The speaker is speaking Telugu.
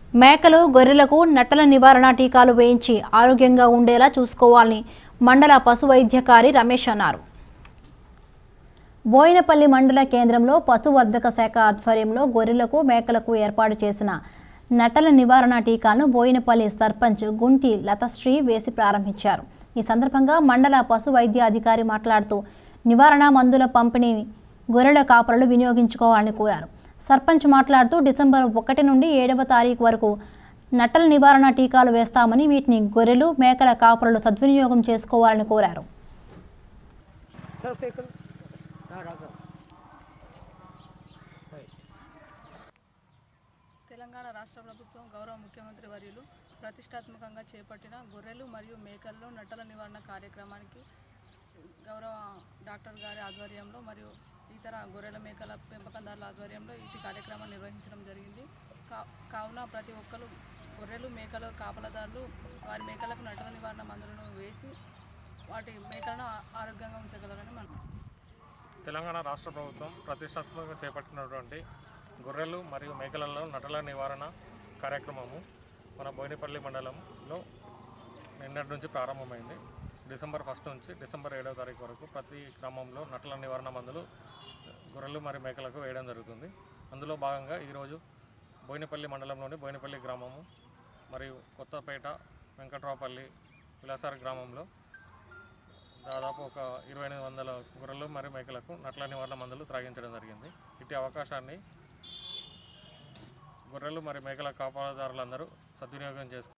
మేకలు గొర్రెలకు నట్టల నివారణ టీకాలు వేయించి ఆరోగ్యంగా ఉండేలా చూసుకోవాలని మండల పశు వైద్యకారి రమేష్ అన్నారు బోయినపల్లి మండల కేంద్రంలో పశువర్ధక శాఖ ఆధ్వర్యంలో గొర్రెలకు మేకలకు ఏర్పాటు చేసిన నట్టల నివారణ టీకాను బోయినపల్లి సర్పంచ్ గుంటి లతశ్రీ వేసి ప్రారంభించారు ఈ సందర్భంగా మండల పశు వైద్య అధికారి మాట్లాడుతూ నివారణ మందుల పంపిణీని గొర్రెల కాపరులు వినియోగించుకోవాలని కోరారు సర్పంచ్ మాట్లాడుతూ డిసెంబర్ ఒకటి నుండి ఏడవ తారీఖు వరకు నట్టల నివారణ టీకాలు వేస్తామని వీటిని గొర్రెలు మేకల కాపరులు సద్వినియోగం చేసుకోవాలని కోరారు తెలంగాణ రాష్ట్ర ప్రభుత్వం గౌరవ ముఖ్యమంత్రి వర్యులు ప్రతిష్టాత్మకంగా చేపట్టిన గొర్రెలు మరియు మేకల్లో నట్టల నివారణ కార్యక్రమానికి గౌరవ డాక్టర్ గారి ఆధ్వర్యంలో మరియు ఇతర గొర్రెల మేకల పెంపకందారుల ఆధ్వర్యంలో ఈ కార్యక్రమం నిర్వహించడం జరిగింది కా కావున ప్రతి ఒక్కరు గొర్రెలు మేకలు కాపలదారులు వారి మేకలకు నట్టల నివారణ మందులను వేసి వాటి మేకలను ఆ- ఆరోగ్యంగా ఉంచగలరని మనం తెలంగాణ రాష్ట్ర ప్రభుత్వం ప్రతిష్టాత్మకంగా చేపట్టినటువంటి గొర్రెలు మరియు మేకలలో నటల నివారణ కార్యక్రమము మన బోయినపల్లి మండలంలో నిన్నటి నుంచి ప్రారంభమైంది డిసెంబర్ ఫస్ట్ నుంచి డిసెంబర్ ఏడవ తారీఖు వరకు ప్రతి గ్రామంలో నటల నివారణ మందులు గొర్రెలు మరియు మేకలకు వేయడం జరుగుతుంది అందులో భాగంగా ఈరోజు బోయినపల్లి మండలంలోని బోయినపల్లి గ్రామము మరియు కొత్తపేట వెంకట్రావుపల్లి విలాసార్ గ్రామంలో దాదాపు ఒక ఇరవై ఎనిమిది వందల గొర్రెలు మరియు మేకలకు నట్ల నివారణ మందులు త్రాగించడం జరిగింది ఇట్టి అవకాశాన్ని గొర్రెలు మరియు మేకల కాపాడుదారులందరూ సద్వినియోగం చేసుకో